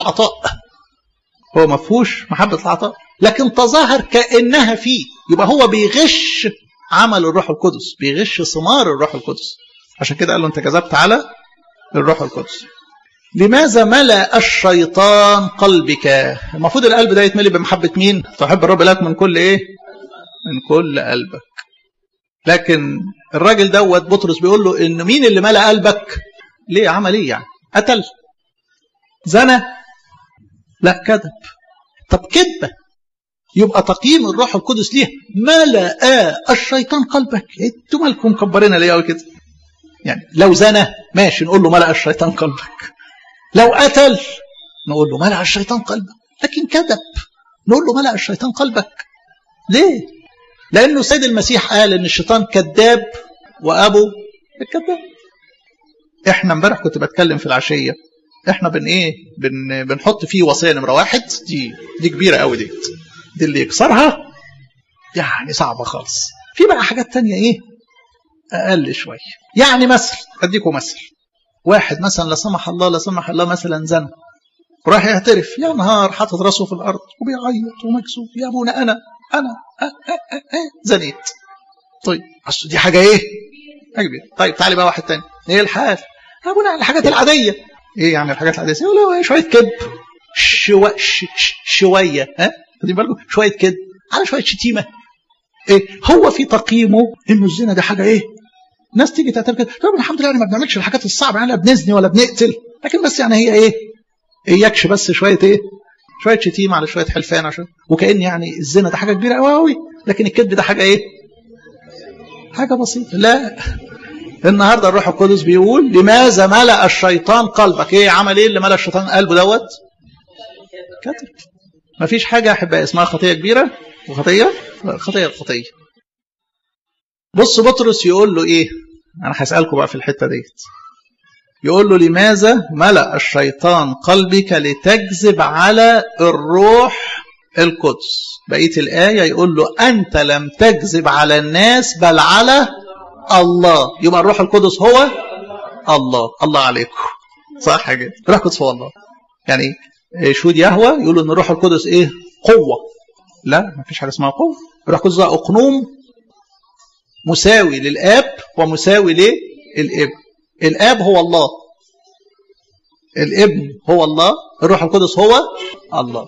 عطاء هو ما فيهوش محبة العطاء لكن تظاهر كأنها فيه يبقى هو بيغش عمل الروح القدس بيغش ثمار الروح القدس عشان كده قال له انت كذبت على الروح القدس لماذا ملأ الشيطان قلبك المفروض القلب ده يتملي بمحبة مين تحب الرب لك من كل ايه من كل قلبك لكن الراجل دوت بطرس بيقول له ان مين اللي ملأ قلبك ليه عمل ايه يعني قتل زنى لا كذب طب كذبه يبقى تقييم الروح القدس ليه ملأ الشيطان قلبك انتوا مالكم مكبرين ليه قوي كده يعني لو زنى ماشي نقول له ملأ الشيطان قلبك لو قتل نقول له ملأ الشيطان قلبك لكن كذب نقول له ملأ الشيطان قلبك ليه لأنه السيد المسيح قال إن الشيطان كذاب وأبو الكذاب إحنا امبارح كنت بتكلم في العشية إحنا بن إيه بن بنحط فيه وصية نمرة واحد دي دي كبيرة قوي دي دي اللي يكسرها يعني صعبة خالص في بقى حاجات تانية إيه أقل شوية يعني مثل أديكم مثل واحد مثلا لا سمح الله لا سمح الله مثلا زنى وراح يعترف يا نهار حاطط راسه في الارض وبيعيط ومكسوف يا ابونا انا انا أه أه أه زنيت طيب اصل دي حاجه ايه؟ حاجه كبيره طيب تعالي بقى واحد تاني ايه الحال؟ يا ابونا الحاجات العاديه ايه يعني الحاجات العاديه؟ يقول له شويه كذب شو... ش... ش... شويه ها؟ خدين بالكم شويه كذب على شويه شتيمه ايه هو في تقييمه انه الزنا دي حاجه ايه؟ ناس تيجي تعترف كده طب الحمد لله يعني ما بنعملش الحاجات الصعبه يعني لا بنزني ولا بنقتل لكن بس يعني هي ايه؟ اياكش بس شويه ايه؟ شويه شتيمه على شويه حلفان عشان وكان يعني الزنا ده حاجه كبيره قوي قوي لكن الكذب ده حاجه ايه؟ حاجه بسيطه لا النهارده الروح القدس بيقول لماذا ملأ الشيطان قلبك؟ ايه عمل ايه اللي ملأ الشيطان قلبه دوت؟ كذب مفيش حاجه يا احبائي اسمها خطيه كبيره وخطيه خطيه الخطيه بص بطرس يقول له ايه؟ انا هسالكم بقى في الحته ديت يقول له لماذا ملأ الشيطان قلبك لتكذب على الروح القدس بقية الآية يقول له أنت لم تكذب على الناس بل على الله يبقى الروح القدس هو الله الله عليكم صح كده الروح القدس هو الله يعني شهود يهوى يقولوا ان الروح القدس ايه قوة لا ما فيش حاجة اسمها قوة الروح القدس ده أقنوم مساوي للآب ومساوي للابن الاب هو الله الابن هو الله الروح القدس هو الله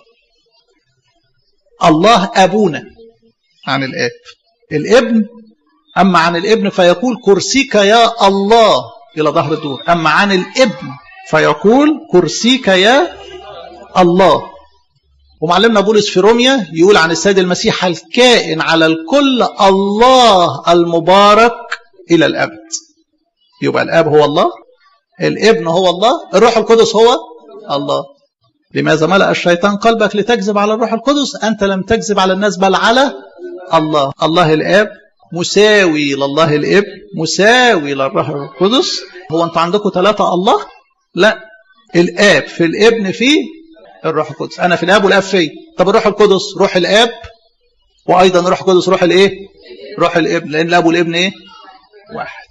الله ابونا عن الاب الابن اما عن الابن فيقول كرسيك يا الله الى ظهر الدور اما عن الابن فيقول كرسيك يا الله ومعلمنا بولس في روميا يقول عن السيد المسيح الكائن على الكل الله المبارك الى الابد يبقى الاب هو الله الابن هو الله الروح القدس هو الله لماذا ملأ الشيطان قلبك لتكذب على الروح القدس أنت لم تكذب على الناس بل على الله الله الآب مساوي لله الابن مساوي للروح القدس هو أنت عندكم ثلاثة الله لا الآب في الابن في الروح القدس أنا في الآب والآب في طب الروح القدس روح الآب وأيضا الروح القدس روح الإيه روح الابن لأن الآب والابن إيه واحد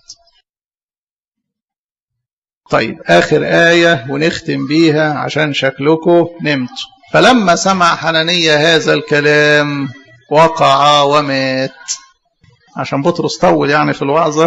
طيب آخر آية ونختم بيها عشان شكلكم نمتوا فلما سمع حنانية هذا الكلام وقع ومات عشان بطرس طول يعني في الوعظة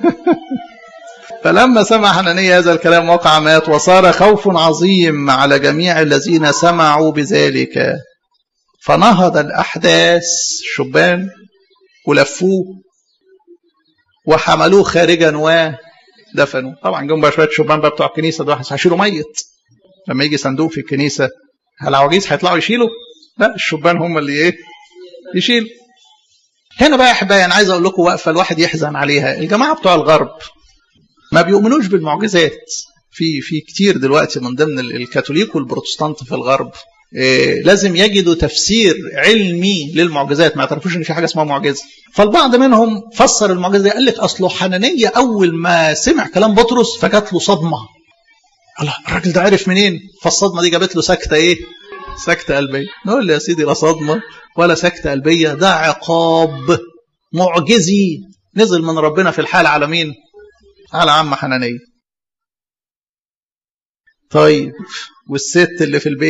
فلما سمع حنانية هذا الكلام وقع مات وصار خوف عظيم على جميع الذين سمعوا بذلك فنهض الأحداث الشبان ولفوه وحملوه خارجا ودفنوا طبعا جم بقى شويه شبان بقى بتوع الكنيسه دول هيشيلوا ميت لما يجي صندوق في الكنيسه هل العواجيز هيطلعوا يشيلوا؟ لا الشبان هم اللي ايه؟ يشيلوا هنا بقى يا احبائي انا عايز اقول لكم وقفه الواحد يحزن عليها الجماعه بتوع الغرب ما بيؤمنوش بالمعجزات في في كتير دلوقتي من ضمن الكاثوليك والبروتستانت في الغرب إيه لازم يجدوا تفسير علمي للمعجزات ما يعترفوش ان في حاجه اسمها معجزه فالبعض منهم فسر المعجزه قال لك اصله حنانيه اول ما سمع كلام بطرس فجات له صدمه الله الراجل ده عرف منين فالصدمه دي جابت له سكته ايه سكته قلبيه نقول له يا سيدي لا صدمه ولا سكته قلبيه ده عقاب معجزي نزل من ربنا في الحال على مين على عم حنانيه طيب والست اللي في البيت